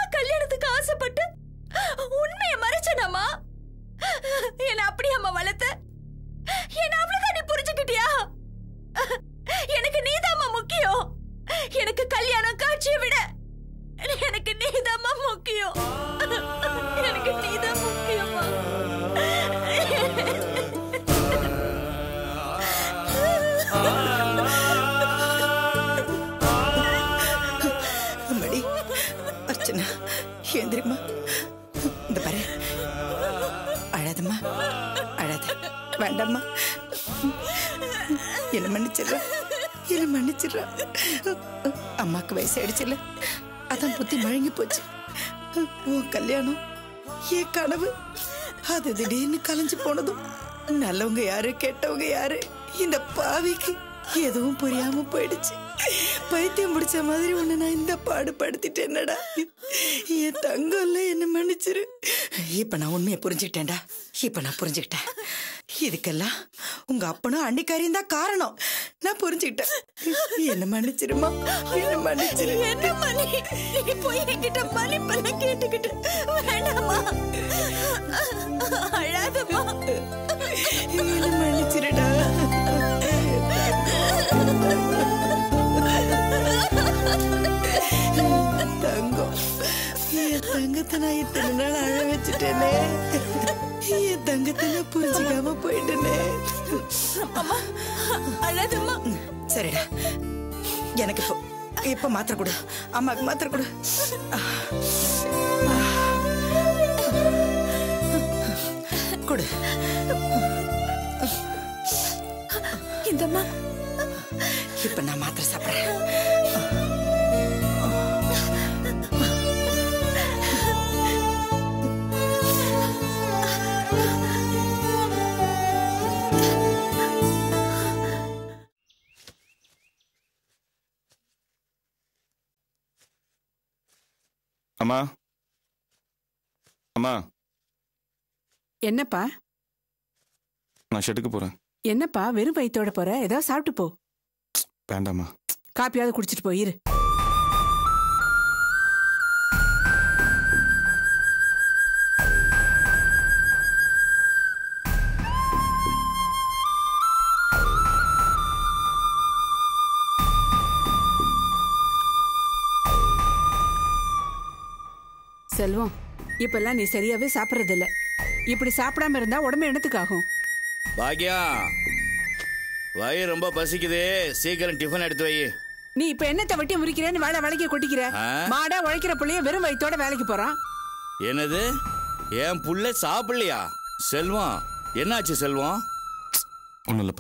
கல்யாணத்துக்கு ஆசைப்பட்டு உண்மையை மறைச்சனம்மா என்ன அப்படி அம்மா வளர்த்த என்ன அவ்வளவுதான் நீ புரிஞ்சுக்கிட்டியா எனக்கு நீதாம்மா முக்கியம் எனக்கு கல்யாணம் காட்சியை விட எனக்கு நீதாம்மா முக்கியம் எனக்கு நீதான் முக்கியமா அம்மாடி அர்ச்சனா ஏந்திரிம்மா இந்த பாரு அழாதம்மா அழாத வேண்டாம்மா என்ன மன்னிச்சிடுறா என்ன மன்னிச்சிடுறா அம்மாக்கு வயசாயிடுச்சுல்ல அதான் புத்தி மழங்கி போச்சு உன் கல்யாணம் என் கனவு அது திடீர்னு கலைஞ்சு போனதும் நல்லவங்க யாரு கெட்டவங்க யாரு இந்த பாவிக்கு எதுவும் புரியாம போயிடுச்சு பைத்தியம் முடிச்ச மாதிரி உன்னை நான் இந்த பாடு படுத்திட்டேனடா என் தங்கம்ல என்ன மன்னிச்சிரு இப்ப நான் உண்மையை புரிஞ்சுக்கிட்டேன்டா இப்ப நான் புரிஞ்சுக்கிட்டேன் இதுக்கெல்லாம் உங்க அப்பனும் அன்னிக்காரியும் தான் காரணம் நான் புரிஞ்சுக்கிட்டேன் என்ன மன்னிச்சிருமா என்ன மன்னிச்சிரு என்ன மணி நீ போய் என்கிட்ட மன்னிப்பெல்லாம் கேட்டுக்கிட்டு வேண்டாமா அழாதம்மா என்ன மன்னிச்சிருடா தங்கம் என் தங்கத்தை நான் இத்தனை நாள் அழ வச்சுட்டேனே என் தங்கத்தை நான் புரிஞ்சுக்காம போயிட்டேனே அழாதம்மா சரிடா எனக்கு இப்போ இப்ப மாத்திரை கொடு அம்மாக்கு மாத்திரை கொடு கொடு இந்தம்மா இப்ப நான் மாத்திரை சாப்பிடுறேன் அம்மா அம்மா என்னப்பா நான் ஷெட்டுக்கு போறேன் என்னப்பா வெறும் வயித்தோட போற ஏதாவது சாப்பிட்டு போ வேண்டாம்மா காப்பியாவது குடிச்சிட்டு போயிரு செல்வம் இப்பெல்லாம் நீ சரியாவே சாப்பிடுறது இல்ல இப்படி சாப்பிடாம இருந்தா உடம்பு என்னத்துக்காகும் பாக்யா வயிறு ரொம்ப பசிக்குது சீக்கிரம் டிஃபன் எடுத்து வை நீ இப்ப என்னத்தை வட்டி முறிக்கிறேன்னு வேலை வேலைக்கு கொட்டிக்கிற ஆ? மாடா உழைக்கிற புள்ளைய வெறும் வயித்தோட வேலைக்கு போறான் என்னது என் புள்ள சாப்பிடலையா செல்வம் என்னாச்சு செல்வம் ஒன்றும் இல்லைப்பா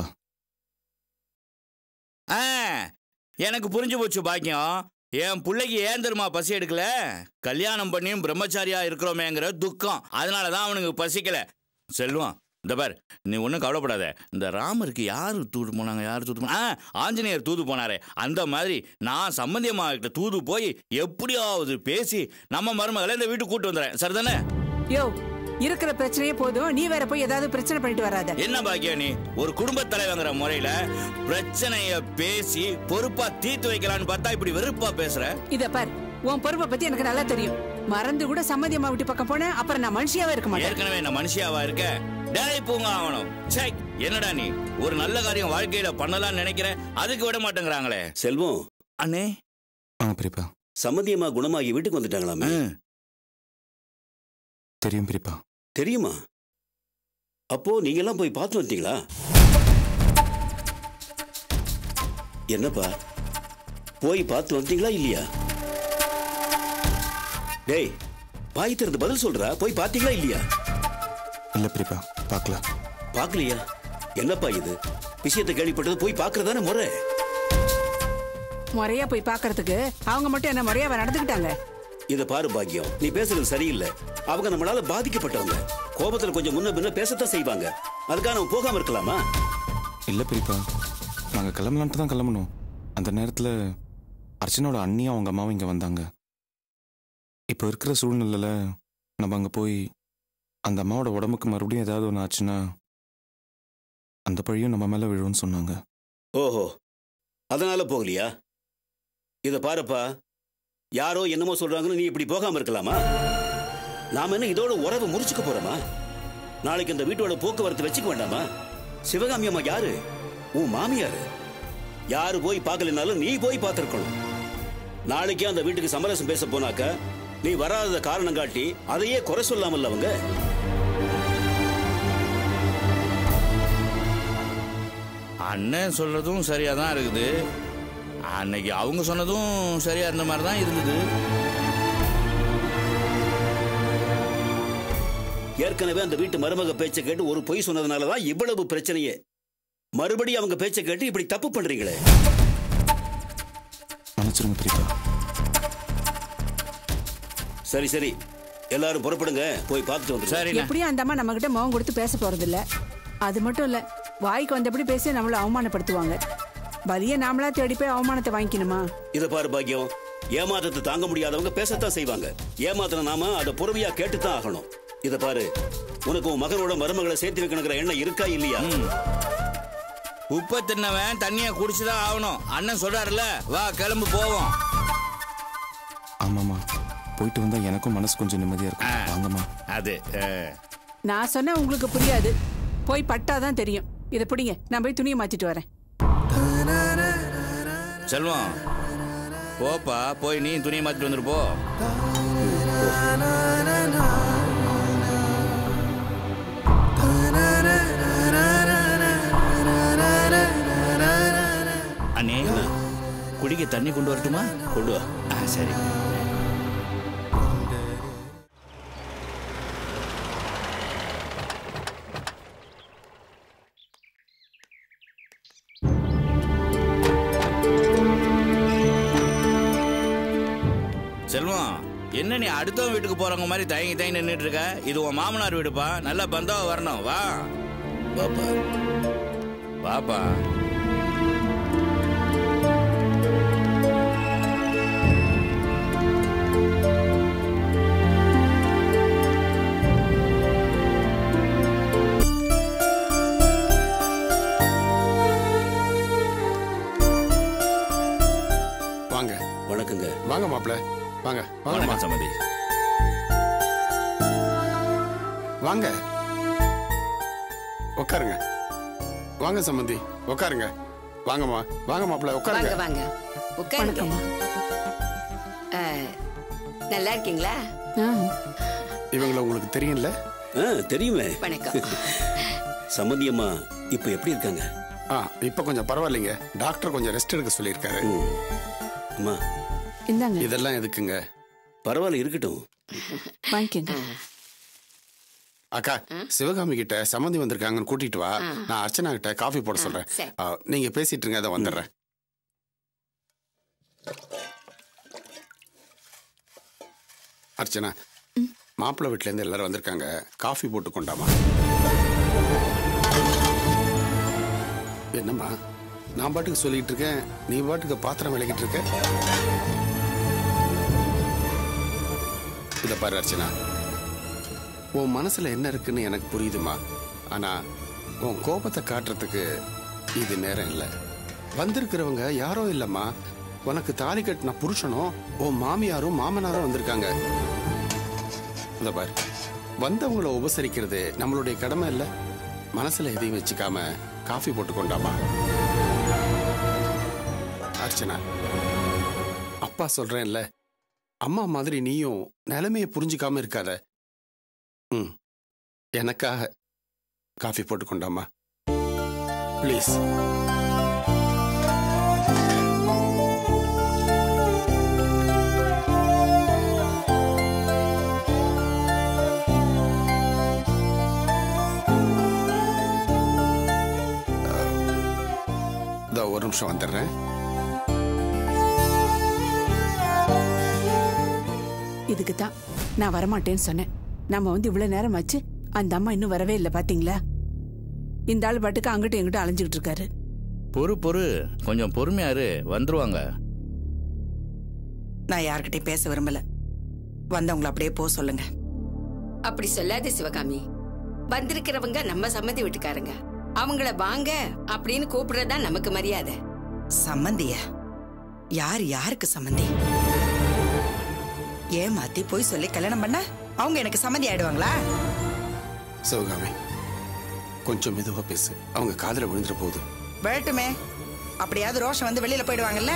ஆ எனக்கு புரிஞ்சு போச்சு பாக்கியம் என் பிள்ளைக்கு ஏன் தெரியுமா பசி எடுக்கல கல்யாணம் பண்ணியும் பிரம்மச்சாரியா இருக்கிறோமேங்கிற துக்கம் அதனால தான் அவனுக்கு பசிக்கல செல்வம் இந்த பார் நீ ஒன்றும் கவலைப்படாத இந்த ராமருக்கு யார் தூது போனாங்க யார் தூது போனா ஆ, ஆஞ்சநேயர் தூது போனாரே அந்த மாதிரி நான் சம்பந்தியம்மா கிட்ட தூது போய் எப்படியாவது பேசி நம்ம மருமகளை இந்த வீட்டுக்கு கூட்டு வந்துடுறேன் சரிதானே யோ இருக்கிற பிரச்சனையே போதும் நீ வேற போய் ஏதாவது பிரச்சனை பண்ணிட்டு வராத என்ன பாக்கியா நீ ஒரு குடும்ப தலைவங்கிற முறையில பிரச்சனைய பேசி பொறுப்பா தீர்த்து வைக்கலான்னு பார்த்தா இப்படி வெறுப்பா பேசுற இத பார் உன் பொறுப்பை பத்தி எனக்கு நல்லா தெரியும் மறந்து கூட சம்மதி அம்மா வீட்டு பக்கம் போனேன் அப்புறம் நான் மனுஷியாவே இருக்க மாட்டேன் ஏற்கனவே நான் மனுஷியாவா இருக்க டேய் பூங்கா ஆகணும் சே என்னடா நீ ஒரு நல்ல காரியம் வாழ்க்கையில பண்ணலாம்னு நினைக்கிறேன் அதுக்கு விட மாட்டேங்கிறாங்களே செல்வம் அண்ணே ஆ பெரியப்பா சம்மதியம்மா குணமாகி வீட்டுக்கு வந்துட்டாங்களாமே ம், தெரியும் பெரியப்பா தெரியுமா அப்போ நீங்க எல்லாம் போய் பார்த்து வந்துட்டீங்களா என்னப்பா போய் பார்த்து வந்துட்டீங்களா இல்லையா டேய் பாய் திறந்து பதில் சொல்றா போய் பார்த்தீங்களா இல்லையா இல்லை பெரியப்பா பார்க்கல பார்க்கலையா என்னப்பா இது விஷயத்தை கேள்விப்பட்டது போய் பார்க்கறதானே முறை முறையா போய் பாக்குறதுக்கு அவங்க மட்டும் என்ன முறையா நடந்துக்கிட்டாங்க இத பாரு பாக்கியம் நீ பேசுறது சரியில்லை அவங்க நம்மளால பாதிக்கப்பட்டவங்க கோபத்துல கொஞ்சம் முன்ன பின்ன பேசத்தான் செய்வாங்க அதுக்காக நம்ம போகாம இருக்கலாமா இல்லை பெரியப்பா நாங்கள் கிளம்பலான்ட்டு தான் கிளம்பணும் அந்த நேரத்தில் அர்ச்சனோட அண்ணியும் அவங்க அம்மாவும் இங்கே வந்தாங்க இப்போ இருக்கிற சூழ்நிலையில் நம்ம அங்கே போய் அந்த அம்மாவோட உடம்புக்கு மறுபடியும் ஏதாவது ஒன்று ஆச்சுன்னா அந்த பழியும் நம்ம மேலே விழுவுன்னு சொன்னாங்க ஓஹோ அதனால போகலையா இத பாருப்பா யாரோ என்னமோ சொல்றாங்கன்னு நீ இப்படி போகாம இருக்கலாமா நாம என்ன இதோட உறவை முறிச்சுக்க போறோமா நாளைக்கு இந்த வீட்டோட போக்குவரத்து வச்சுக்க வேண்டாமா சிவகாமி அம்மா யாரு உன் மாமியாரு யாரு போய் பார்க்கலனாலும் நீ போய் பார்த்திருக்கணும் நாளைக்கு அந்த வீட்டுக்கு சமரசம் பேச போனாக்க நீ வராத காரணம் காட்டி அதையே குறை சொல்லாமல்ல அவங்க அண்ணன் சொல்றதும் சரியா தான் இருக்குது அன்னைக்கு அவங்க சொன்னதும் சரியா இருந்த மாதிரி தான் இருந்தது ஏற்கனவே அந்த வீட்டு மருமக பேச்சை கேட்டு ஒரு பொய் சொன்னதுனால தான் இவ்வளவு பிரச்சனையே மறுபடியும் அவங்க பேச்சை கேட்டு இப்படி தப்பு பண்றீங்களே மன்னிச்சிருங்க பெரியப்பா சரி சரி எல்லாரும் புறப்படுங்க போய் பார்த்துட்டு வந்துருங்க சரிண்ணே எப்படியும் அந்த அம்மா நம்ம கிட்ட முகம் கொடுத்து பேச போறது இல்ல அது மட்டும் இல்ல வாய்க்கு வந்தபடி பேசி நம்மள அவமானப்படுத்துவாங்க வலிய நாமளா தேடி போய் அவமானத்தை வாங்கிக்கணுமா இத பாரு பாக்கியம் ஏமாற்றத்தை தாங்க முடியாதவங்க பேசத்தான் செய்வாங்க ஏமாத்தின நாம அதை புறவியா கேட்டுத்தான் ஆகணும் இத பாரு உனக்கு உன் மகனோட மருமகளை சேர்த்து வைக்கணுங்கிற எண்ணம் இருக்கா இல்லையா உப்பை தின்னவன் தண்ணியை குடிச்சுதான் ஆகணும் அண்ணன் சொல்றாருல வா கிளம்பு போவோம் ஆமாம்மா போயிட்டு வந்தா எனக்கும் மனசு கொஞ்சம் நிம்மதியா இருக்கும் வாங்கம்மா அது அஹ். நான் சொன்னா உங்களுக்கு புரியாது போய் பட்டாதான் தெரியும் இதை பிடிங்க நான் போய் துணியை மாத்திட்டு வரேன் செல்வம் போப்பா போய் நீ துணியை மாத்திட்டு வந்துரு போ அண்ணே குடிக்க தண்ணி கொண்டு வரட்டுமா கொண்டு வா ஆ சரி செல்வம் என்ன நீ அடுத்தவன் வீட்டுக்கு போறவங்க மாதிரி தயங்கி தயங்கி நின்றுட்டு இருக்க இது உன் மாமனார் வீடுப்பா நல்லா பந்தாவ வரணும் வா பாப்பா வாப்பா வாங்க வணக்கங்க வாங்க மாப்பிள வாங்க வாங்கம்மா வணக்கம் சம்மதி வாங்க உட்காருங்க வாங்க சம்பந்தி உட்காருங்க வாங்கம்மா வாங்க மாப்பிள வாங்க உட்காருங்க வாங்க உட்காருங்க வணக்கம்மா ஆ, நல்லா இருக்கீங்களா ஆ, இவங்கள உங்களுக்கு தெரியும்ல ஆ தெரியுமே வணக்கம் சம்மந்தி அம்மா இப்ப எப்படி இருக்காங்க ஆ இப்போ கொஞ்சம் பரவாயில்லைங்க டாக்டர் கொஞ்சம் ரெஸ்ட் எடுக்க சொல்லியிருக்காரு ம். அம்மா இந்தாங்க இதெல்லாம் எதுக்குங்க பரவாயில்ல இருக்கட்டும் வாங்கிக்கங்க அக்கா சிவகாமி கிட்ட சம்மந்தி வந்திருக்காங்கன்னு கூட்டிட்டு வா நான் அர்ச்சனா கிட்ட காஃபி போட சொல்றேன் சரி. ஆ, நீங்க பேசிட்டு இருங்க அதை வந்துடுறேன் அர்ச்சனா மாப்பிள்ளை வீட்ல இருந்து எல்லாரும் வந்திருக்காங்க காஃபி போட்டு கொண்டாமா என்னம்மா நான் பாட்டுக்கு சொல்லிட்டு இருக்கேன் நீ பாட்டுக்கு பாத்திரம் விளக்கிட்டு இருக்க இத பாரு அர்ச்சனா உன் மனசுல என்ன இருக்குன்னு எனக்கு புரியுதுமா ஆனா உன் கோபத்தை காட்டுறதுக்கு இது நேரம் இல்லை வந்திருக்கிறவங்க யாரோ இல்லம்மா உனக்கு தாலி கட்டின புருஷனும் உன் மாமியாரும் மாமனாரும் வந்திருக்காங்க இத பாரு வந்தவங்கள உபசரிக்கிறது நம்மளுடைய கடமை இல்ல மனசுல எதையும் வச்சுக்காம காஃபி போட்டு கொண்டாமா அர்ச்சனா அப்பா சொல்றேன்ல அம்மா மாதிரி நீயும் நிலைமையை புரிஞ்சுக்காம இருக்காத ம் எனக்காக காஃபி போட்டு கொண்டாமா ப்ளீஸ் இதோ ஒரு நிமிஷம் வந்துடுறேன் இதுக்கு தான் நான் வரமாட்டேன்னு சொன்னேன் நம்ம வந்து இவ்வளவு நேரம் ஆச்சு அந்த அம்மா இன்னும் வரவே இல்லை பாத்தீங்களா இந்த ஆள் பாட்டுக்கு அங்கிட்டும் எங்கிட்டும் அலைஞ்சுக்கிட்டு இருக்காரு பொறு பொறு கொஞ்சம் பொறுமையா இரு வந்துருவாங்க நான் யார்கிட்டயும் பேச விரும்பல வந்தவங்கள அப்படியே போக சொல்லுங்க அப்படி சொல்லாத சிவகாமி வந்திருக்கிறவங்க நம்ம சம்மந்தி வீட்டுக்காரங்க அவங்கள வாங்க அப்படின்னு கூப்பிடுறதா நமக்கு மரியாதை சம்மந்தியா யார் யாருக்கு சம்மந்தி ஏமாத்தி போய் சொல்லி கல்யாணம் பண்ண அவங்க எனக்கு சம்மந்தி ஆயிடுவாங்களா சிவகாமி கொஞ்சம் மெதுவா பேசு அவங்க காதுல விழுந்துற போகுது விழட்டுமே அப்படியாவது ரோஷம் வந்து வெளியில போயிடுவாங்கல்ல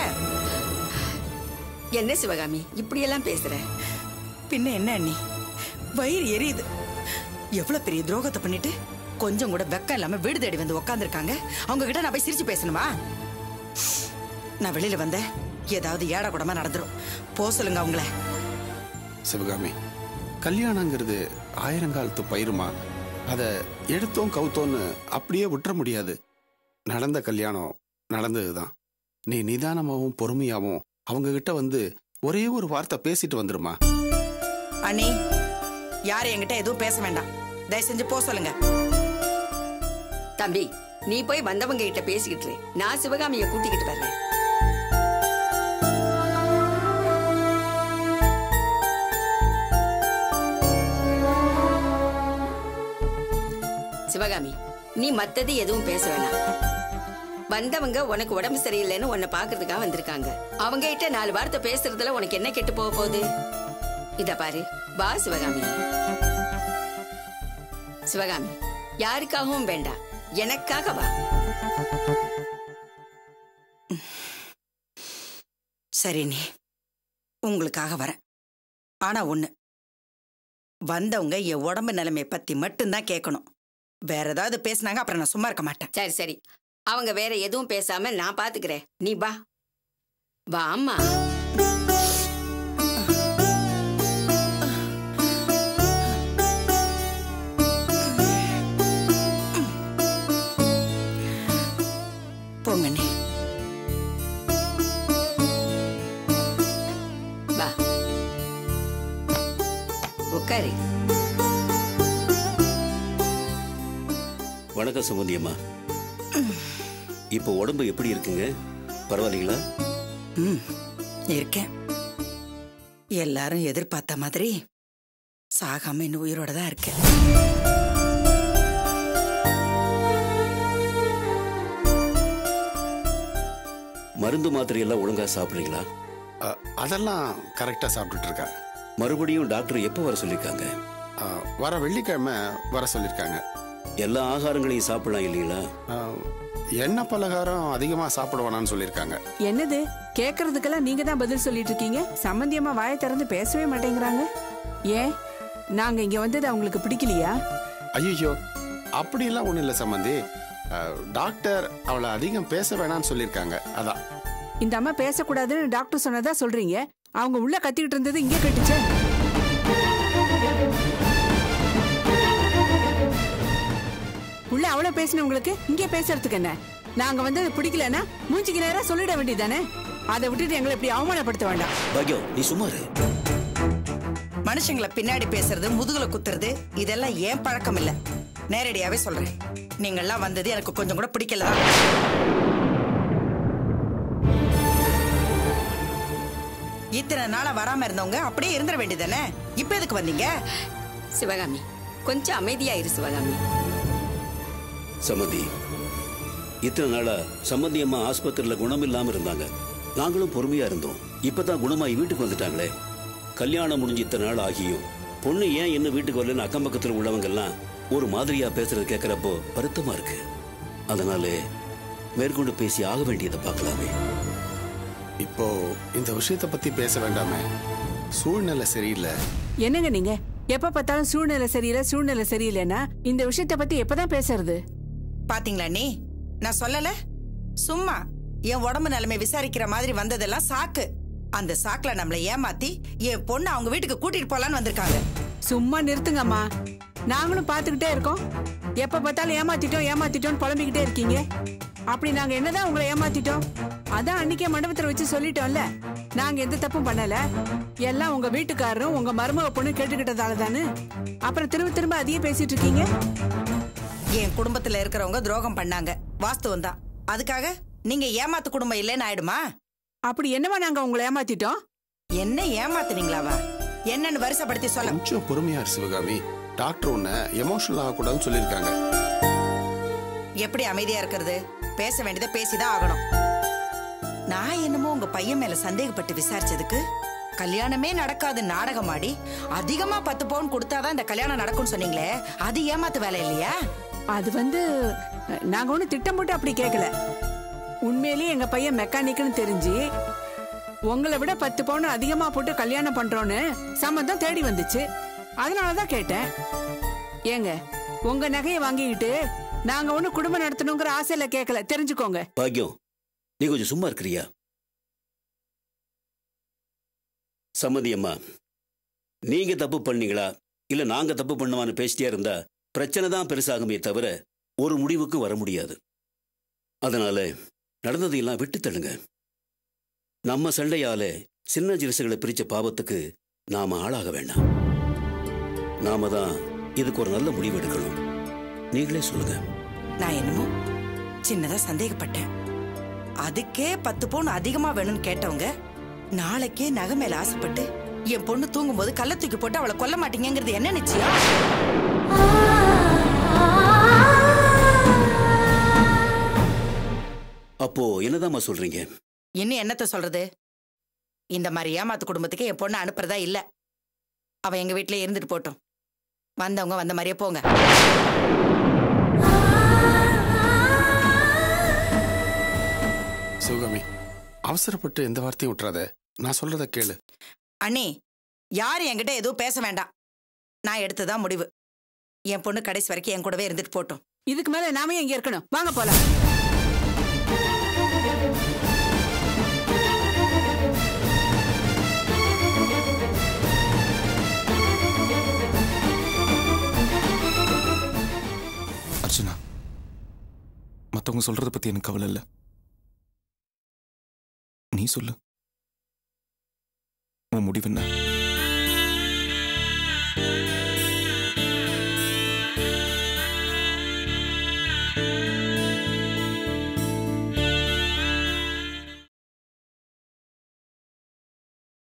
என்ன சிவகாமி இப்படியெல்லாம் பேசுற பின்ன என்ன அண்ணி வயிறு எரியுது எவ்வளவு பெரிய துரோகத்தை பண்ணிட்டு கொஞ்சம் கூட வெக்கம் இல்லாம வீடு தேடி வந்து உக்காந்துருக்காங்க அவங்க கிட்ட நான் போய் சிரிச்சு பேசணுமா நான் வெளியில வந்தேன் ஏதாவது ஏடா கூடமா நடந்துரும் போ சொல்லுங்க அவங்கள சிவகாமி கல்யாணங்கிறது ஆயிரங்காலத்து பயிருமா அதை எடுத்தோம் கவுத்தோன்னு அப்படியே விட்டுற முடியாது நடந்த கல்யாணம் நடந்ததுதான் நீ நிதானமாவும் பொறுமையாவும் அவங்க கிட்ட வந்து ஒரே ஒரு வார்த்தை பேசிட்டு வந்துருமா அண்ணி யாரும் என்கிட்ட எதுவும் பேச வேண்டாம் தயவு செஞ்சு போ சொல்லுங்க தம்பி நீ போய் வந்தவங்க கிட்ட பேசிக்கிட்டு இரு. நான் சிவகாமிய கூட்டிக்கிட்டு வர்றேன் சிவகாமி நீ மத்தது எதுவும் பேச வேணாம் வந்தவங்க உனக்கு உடம்பு சரியில்லைன்னு உன்னை பாக்குறதுக்காக வந்திருக்காங்க அவங்க கிட்ட நாலு வார்த்தை பேசுறதுல உனக்கு என்ன கெட்டு போக போகுது இத பாரு வா சிவகாமி சிவகாமி யாருக்காகவும் வேண்டாம் எனக்காக வா சரி நீ உங்களுக்காக வரேன் ஆனா ஒண்ணு வந்தவங்க என் உடம்பு நிலைமையை பத்தி மட்டும்தான் கேட்கணும் வேற ஏதாவது பேசுனாங்க அப்புறம் நான் சும்மா இருக்க மாட்டேன் சரி சரி அவங்க வேற எதுவும் பேசாம நான் பாத்துக்கிறேன் நீ வா வா அம்மா போங்க நீ வா உட்காரு வணக்கம் சுமதி அம்மா இப்போ உடம்பு எப்படி இருக்குங்க பரவாயில்லைங்களா ம் இருக்கேன் எல்லாரும் எதிர்பார்த்த மாதிரி சாகாம இன்னும் உயிரோட தான் இருக்கேன் மருந்து மாத்திரை எல்லாம் ஒழுங்கா சாப்பிடுறீங்களா அ, அதெல்லாம் கரெக்டா சாப்பிட்டுட்டு இருக்கா மறுபடியும் டாக்டர் எப்போ வர சொல்லியிருக்காங்க அ, வர வெள்ளிக்கிழமை வர சொல்லியிருக்காங்க எல்லா ஆகாரங்களையும் சாப்பிடலாம் இல்லைங்களா அ, எண்ணெய் பலகாரம் அதிகமா சாப்பிட வேணாம்னு சொல்லியிருக்காங்க என்னது கேக்குறதுக்கெல்லாம் நீங்க தான் பதில் சொல்லிட்டு இருக்கீங்க சம்பந்தியமா வாயை திறந்து பேசவே மாட்டேங்கிறாங்க ஏன் நாங்க இங்க வந்தது அவங்களுக்கு பிடிக்கலையா ஐயோ அப்படியெல்லாம் ஒண்ணும் இல்லை சம்பந்தி அ, டாக்டர் அவளை அதிகம் பேச வேணாம்னு சொல்லியிருக்காங்க அதான் இந்த அம்மா பேசக்கூடாதுன்னு டாக்டர் சொன்னதா சொல்றீங்க அவங்க உள்ள கத்திக்கிட்டு இருந்தது இங்கே கேட்டுச்சே உள்ள அவ்வளவு பேசினவங்களுக்கு இங்கே பேசுறதுக்கு என்ன நாங்க வந்து அது பிடிக்கலன்னா மூஞ்சிக்கு நேரா சொல்லிட வேண்டியதானே அதை விட்டுட்டு எங்களை இப்படி அவமானப்படுத்த வேண்டாம் பாக்யம் நீ சும்மா இரு மனுஷங்களை பின்னாடி பேசுறது முதுகுல குத்துறது இதெல்லாம் ஏன் பழக்கம் இல்ல நேரடியாவே சொல்றேன் நீங்கெல்லாம் வந்தது எனக்கு கொஞ்சம் கூட பிடிக்கல தான் இத்தனை நாளா வராம இருந்தவங்க அப்படியே இருந்துட வேண்டியதானே இப்ப எதுக்கு வந்தீங்க சிவகாமி கொஞ்சம் அமைதியா இரு சிவகாமி சம்மந்தி இத்தனை நாளா சம்மந்தி அம்மா ஆஸ்பத்திரியில குணம் இல்லாம இருந்தாங்க நாங்களும் பொறுமையா இருந்தோம் இப்பதான் குணமாயி வீட்டுக்கு வந்துட்டாங்களே கல்யாணம் முடிஞ்சு இத்தனை நாள் ஆகியும் பொண்ணு ஏன் என்ன வீட்டுக்கு வரலன்னு அக்கம் பக்கத்துல உள்ளவங்க எல்லாம் ஒரு மாதிரியா பேசுறது கேட்கறப்போ வருத்தமா இருக்கு அதனால மேற்கொண்டு பேசி ஆக வேண்டியதை பார்க்கலாமே இப்போ இந்த விஷயத்தை பத்தி பேச வேண்டாமே சூழ்நிலை சரியில்லை என்னங்க நீங்க எப்ப பார்த்தாலும் சூழ்நிலை சரியில்லை சூழ்நிலை சரியில்லைன்னா இந்த விஷயத்தை பத்தி எப்பதான் பேசுறது பாத்தீங்களா நீ நான் சொல்லல சும்மா என் உடம்பு நிலைமை விசாரிக்கிற மாதிரி வந்ததெல்லாம் சாக்கு அந்த சாக்குல நம்மள ஏமாத்தி என் பொண்ணு அவங்க வீட்டுக்கு கூட்டிட்டு போலான்னு வந்திருக்காங்க சும்மா நிறுத்துங்கம்மா நாங்களும் பார்த்துக்கிட்டே இருக்கோம் எப்ப பார்த்தாலும் ஏமாத்திட்டோம் ஏமாத்திட்டோம்னு புலம்பிக்கிட்டே இருக்கீங்க அப்படி நாங்க என்னதான் உங்களை ஏமாத்திட்டோம் அதான் அன்னைக்கே மண்டபத்துல வச்சு சொல்லிட்டோம்ல நாங்க எந்த தப்பும் பண்ணல எல்லாம் உங்க வீட்டுக்காரரும் உங்க மருமக பொண்ணு கேட்டுக்கிட்டதால தானே அப்புறம் திரும்ப திரும்ப அதையே பேசிட்டு இருக்கீங்க என் குடும்பத்துல இருக்கிறவங்க துரோகம் பண்ணாங்க வாஸ்தவம் தான் அதுக்காக நீங்க ஏமாத்து குடும்பம் இல்லைன்னு ஆயிடுமா அப்படி என்னவா நாங்க உங்களை ஏமாத்திட்டோம் என்ன ஏமாத்துனீங்களாவா என்னன்னு வருஷப்படுத்தி சொல்ல கொஞ்சம் பொறுமையா இரு சிவகாமி டாக்டர் உன்னை எமோஷனல் ஆகக்கூடாதுன்னு சொல்லியிருக்காங்க எப்படி அமைதியா இருக்கிறது பேச வேண்டியதை பேசிதான் ஆகணும் நான் என்னமோ உங்க பையன் மேல சந்தேகப்பட்டு விசாரிச்சதுக்கு கல்யாணமே நடக்காது நாடகமாடி அதிகமா பத்து பவுன் கொடுத்தாதான் இந்த கல்யாணம் நடக்கும்னு சொன்னீங்களே அது ஏமாத்து வேலை இல்லையா அது வந்து அஹ், நாங்க ஒண்ணும் திட்டம் போட்டு அப்படி கேட்கல உண்மையிலேயே எங்க பையன் மெக்கானிக்னு தெரிஞ்சு உங்களை விட பத்து பவுன் அதிகமா போட்டு கல்யாணம் பண்றோன்னு சம்மந்தம் தேடி வந்துச்சு அதனாலதான் கேட்டேன் ஏங்க உங்க நகையை வாங்கிக்கிட்டு நாங்க ஒண்ணு குடும்பம் நடத்தணுங்கிற ஆசையில கேட்கல தெரிஞ்சுக்கோங்க பாக்கியம் நீ கொஞ்சம் சும்மா இருக்கிறியா சம்மதி அம்மா நீங்க தப்பு பண்ணீங்களா இல்ல நாங்க தப்பு பண்ணுவான்னு பேசிட்டே இருந்தா பிரச்சனை தான் பெருசாகுமே தவிர ஒரு முடிவுக்கு வர முடியாது அதனால நடந்ததையெல்லாம் விட்டு தள்ளுங்க நம்ம சண்டையால சின்ன ஜிரிசுகளை பிரிச்ச பாவத்துக்கு நாம ஆளாக வேண்டாம் நாம தான் இதுக்கு ஒரு நல்ல முடிவு எடுக்கணும் நீங்களே சொல்லுங்க நான் என்னமோ சின்னதா சந்தேகப்பட்டேன் அதுக்கே பத்து பவுன் அதிகமா வேணும்னு கேட்டவங்க நாளைக்கே நகை மேல ஆசைப்பட்டு என் பொண்ணு தூங்கும்போது கள்ள தூக்கி போட்டு அவளை கொல்ல மாட்டீங்கிறது என்ன நிச்சயம் அப்போ என்னதாம்மா சொல்றீங்க இன்னும் என்னத்த சொல்றது இந்த மாதிரி ஏமாத்து குடும்பத்துக்கு என் பொண்ணை அனுப்புறதா இல்ல அவ எங்க வீட்லயே இருந்துட்டு போட்டும் வந்தவங்க வந்த மாதிரியே போங்க சிவகாமி அவசரப்பட்டு எந்த வார்த்தையும் விட்டுறாத நான் சொல்றத கேளு அண்ணி யார் என்கிட்ட எதுவும் பேச வேண்டாம் நான் எடுத்ததான் முடிவு என் பொண்ணு கடைசி வரைக்கும் என் கூடவே இருந்துட்டு போட்டும் இதுக்கு மேல நாம இங்க இருக்கணும் வாங்க போலாம் அர்ச்சனா மற்றவங்க சொல்றத பத்தி எனக்கு கவலை இல்லை நீ சொல்லு உன் முடிவு என்ன